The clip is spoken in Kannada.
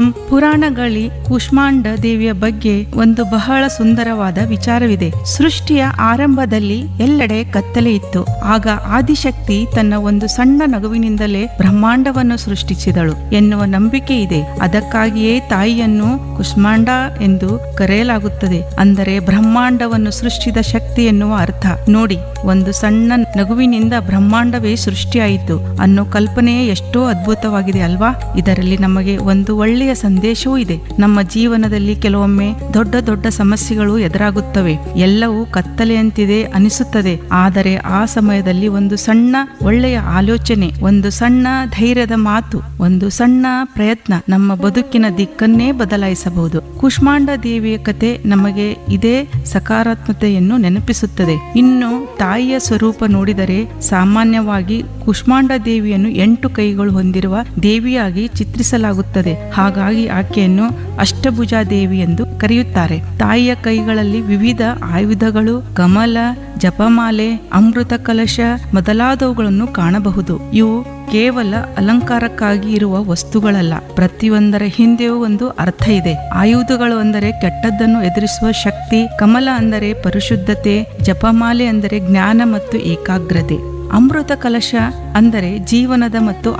ನಮ್ಮ ಪುರಾಣಗಳಿ ಕೂಷ್ಮಾಂಡ ದೇವಿಯ ಬಗ್ಗೆ ಒಂದು ಬಹಳ ಸುಂದರವಾದ ವಿಚಾರವಿದೆ ಸೃಷ್ಟಿಯ ಆರಂಭದಲ್ಲಿ ಎಲ್ಲೆಡೆ ಕತ್ತಲೆ ಇತ್ತು ಆಗ ಆದಿಶಕ್ತಿ ತನ್ನ ಒಂದು ಸಣ್ಣ ನಗುವಿನಿಂದಲೇ ಬ್ರಹ್ಮಾಂಡವನ್ನು ಸೃಷ್ಟಿಸಿದಳು ಎನ್ನುವ ನಂಬಿಕೆ ಇದೆ ಅದಕ್ಕಾಗಿಯೇ ತಾಯಿಯನ್ನು ಕುಷ್ಮಾಂಡ ಎಂದು ಕರೆಯಲಾಗುತ್ತದೆ ಅಂದರೆ ಬ್ರಹ್ಮಾಂಡವನ್ನು ಸೃಷ್ಟಿಸಿದ ಶಕ್ತಿ ಎನ್ನುವ ಅರ್ಥ ನೋಡಿ ಒಂದು ಸಣ್ಣ ನಗುವಿನಿಂದ ಬ್ರಹ್ಮಾಂಡವೇ ಸೃಷ್ಟಿಯಾಯಿತು ಅನ್ನೋ ಕಲ್ಪನೆಯೇ ಎಷ್ಟೋ ಅದ್ಭುತವಾಗಿದೆ ಅಲ್ವಾ ಇದರಲ್ಲಿ ನಮಗೆ ಒಂದು ಒಳ್ಳೆಯ ಸಂದೇಶವೂ ಇದೆ ನಮ್ಮ ಜೀವನದಲ್ಲಿ ಕೆಲವೊಮ್ಮೆ ದೊಡ್ಡ ದೊಡ್ಡ ಸಮಸ್ಯೆಗಳು ಎದುರಾಗುತ್ತವೆ ಎಲ್ಲವೂ ಕತ್ತಲೆಯಂತಿದೆ ಅನಿಸುತ್ತದೆ ಆದರೆ ಆ ಸಮಯದಲ್ಲಿ ಒಂದು ಸಣ್ಣ ಒಳ್ಳೆಯ ಆಲೋಚನೆ ಒಂದು ಸಣ್ಣ ಧೈರ್ಯದ ಮಾತು ಒಂದು ಸಣ್ಣ ಪ್ರಯತ್ನ ನಮ್ಮ ಬದುಕಿನ ದಿಕ್ಕನ್ನೇ ಬದಲಾಯಿಸಬಹುದು ಕುಷ್ಮಾಂಡ ದೇವಿಯ ಕತೆ ನಮಗೆ ಇದೇ ಸಕಾರಾತ್ಮತೆಯನ್ನು ನೆನಪಿಸುತ್ತದೆ ಇನ್ನು ತಾಯಿಯ ಸ್ವರೂಪ ನೋಡಿದರೆ ಸಾಮಾನ್ಯವಾಗಿ ಕುಷ್ಮಾಂಡ ದೇವಿಯನ್ನು ಎಂಟು ಕೈಗಳು ಹೊಂದಿರುವ ದೇವಿಯಾಗಿ ಚಿತ್ರಿಸಲಾಗುತ್ತದೆ ಹಾಗಾಗಿ ಆಕೆಯನ್ನು ಅಷ್ಟಭುಜಾ ದೇವಿ ಎಂದು ಕರೆಯುತ್ತಾರೆ ತಾಯಿಯ ಕೈಗಳಲ್ಲಿ ವಿವಿಧ ಆಯುಧಗಳು ಕಮಲ ಜಪಮಾಲೆ ಅಮೃತ ಕಲಶ ಮೊದಲಾದವುಗಳನ್ನು ಕಾಣಬಹುದು ಇವು ಕೇವಲ ಅಲಂಕಾರಕ್ಕಾಗಿ ಇರುವ ವಸ್ತುಗಳಲ್ಲ ಪ್ರತಿಯೊಂದರ ಹಿಂದೆಯೂ ಒಂದು ಅರ್ಥ ಇದೆ ಆಯುಧಗಳು ಅಂದರೆ ಕೆಟ್ಟದ್ದನ್ನು ಎದುರಿಸುವ ಶಕ್ತಿ ಕಮಲ ಅಂದರೆ ಪರಿಶುದ್ಧತೆ ಜಪಮಾಲೆ ಅಂದರೆ ಜ್ಞಾನ ಮತ್ತು ಏಕಾಗ್ರತೆ ಅಮೃತ ಕಲಶ ಅಂದರೆ ಜೀವನದ ಮತ್ತು